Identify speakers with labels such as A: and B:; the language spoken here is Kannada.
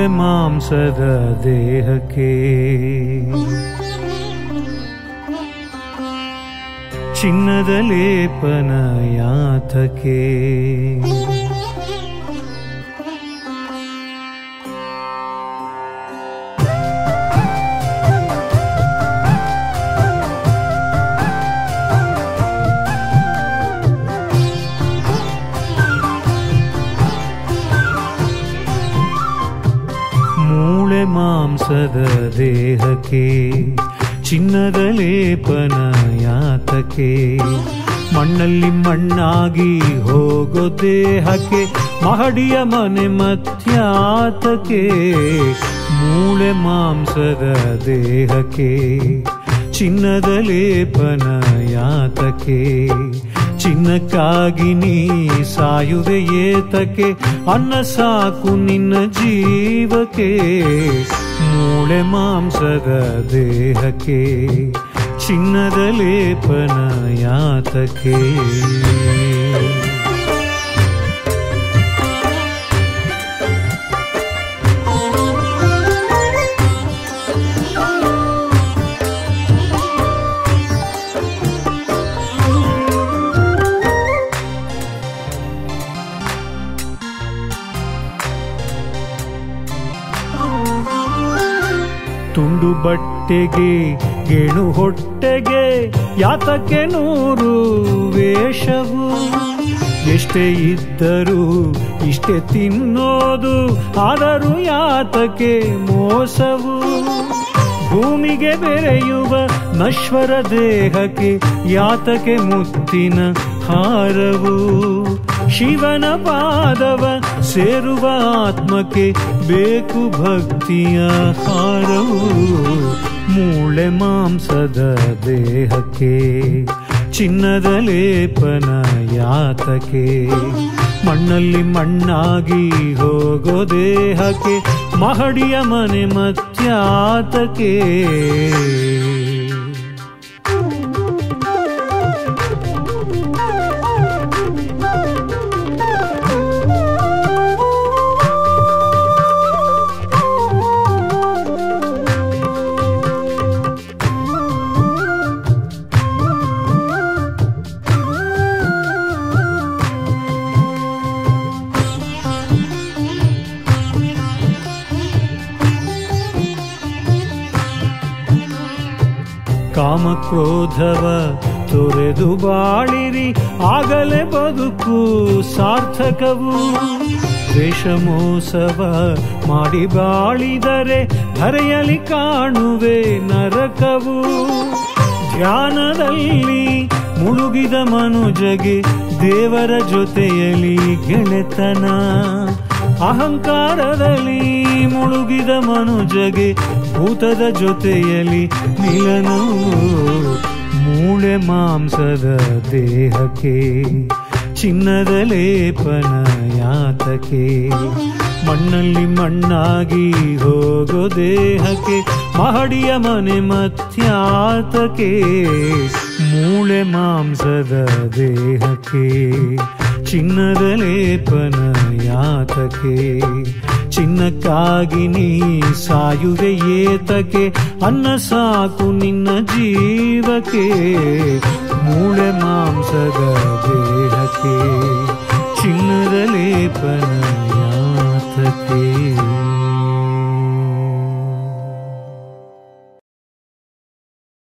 A: ಮೂಳೆ ಮಾಂಸದ ದೇಹಕ್ಕೆ ಚಿನ್ನದ ಲೇಪನ ಯಾತಕ್ಕೆ ಮೂಳೆ ಮಾಂಸದ ದೇಹಕ್ಕೆ ಚಿನ್ನದ ಲೇಪನ ಯಾತಕ್ಕೆ ಮಣ್ಣಲ್ಲಿ ಮಣ್ಣಾಗಿ ಹೋಗೋ ದೇಹಕ್ಕೆ ಮಹಡಿಯ ಮನೆ ಮತ್ಯಾತಕ್ಕೆ ಮೂಳೆ ಮಾಂಸದ ದೇಹಕ್ಕೆ ಚಿನ್ನದ ಲೇಪನ ಯಾತಕ್ಕೆ ಚಿನ್ನಕ್ಕಾಗಿ ನೀ ಸಾಯುವೆ ಏತಕ್ಕೆ ಅನ್ನ ಸಾಕು ನಿನ್ನ ಜೀವಕ್ಕೆ ಮೂಳೆ ಮಾಂಸದ ದೇಹಕ್ಕೆ ಚಿನ್ನದ ಲೇಪನ ಯಾತಕ್ಕೆ ತುಂಡು ಬಟ್ಟೆಗೆ ಗೇಣು ಹೊಟ್ಟೆಗೆ ಯಾತಕ್ಕೆ ನೂರು ವೇಷವು ಎಷ್ಟೇ ಇದ್ದರೂ ಇಷ್ಟೇ ತಿನ್ನೋದು ಆದರೂ ಯಾತಕ್ಕೆ ಮೋಸವು ಭೂಮಿಗೆ ಬೆರೆಯುವ ನಶ್ವರ ದೇಹಕ್ಕೆ ಯಾತಕ್ಕೆ ಮುತ್ತಿನ ಹಾರವು ಶಿವನ ಪಾದವ ಸೇರುವ ಆತ್ಮಕ್ಕೆ ಬೇಕು ಭಕ್ತಿಯ ಹಾರವು ಮೂಳೆ ಮಾಂಸದ ದೇಹಕ್ಕೆ ಚಿನ್ನದ ಲೇಪನ ಯಾತಕ್ಕೆ ಮಣ್ಣಲ್ಲಿ ಮಣ್ಣಾಗಿ ಹೋಗೋ ದೇಹಕ್ಕೆ ಮಹಡಿಯ ಮನೆ ಮತ್ಯಾತಕ್ಕೆ ಕಾಮಕ್ರೋಧವ ತೊರೆದು ಬಾಳಿರಿ ಆಗಲೇ ಬದುಕು ಸಾರ್ಥಕವು ದ್ವೇಷ ಮೋಸವ ಮಾಡಿ ಬಾಳಿದರೆ ಧರೆಯಲ್ಲಿ ಕಾಣುವೆ ನರಕವು ಧ್ಯಾನದಲ್ಲಿ ಮುಳುಗಿದ ಮನುಜಗೆ ದೇವರ ಜೊತೆಯಲ್ಲಿ ಗೆಳೆತನ ಅಹಂಕಾರದಲ್ಲಿ ಮುಳುಗಿದ ಮನುಜಗೆ ಭೂತದ ಜೊತೆಯಲ್ಲಿ ಮಿಲನವು ಮೂಳೆ ಮಾಂಸದ ದೇಹಕ್ಕೆ ಚಿನ್ನದ ಲೇಪನ ಯಾತಕ್ಕೆ ಮಣ್ಣಲ್ಲಿ ಮಣ್ಣಾಗಿ ಹೋಗೋ ದೇಹಕ್ಕೆ ಮಹಡಿಯ ಮನೆ ಮತ್ಯಾತಕ್ಕೆ ಮೂಳೆ ಮಾಂಸದ ದೇಹಕ್ಕೆ ಚಿನ್ನದ ಲೇಪನ ಯಾತಕ್ಕೆ ಚಿನ್ನಕ್ಕಾಗಿ ನೀ ಸಾಯುವೆ ಏತಕ್ಕೆ ಅನ್ನ ಸಾಕು ನಿನ್ನ ಜೀವಕ್ಕೆ ಮೂಳೆ ಮಾಂಸದ ದೇಹಕ್ಕೆ ಚಿನ್ನದ ಲೇಪನ ಯಾತಕ್ಕೆ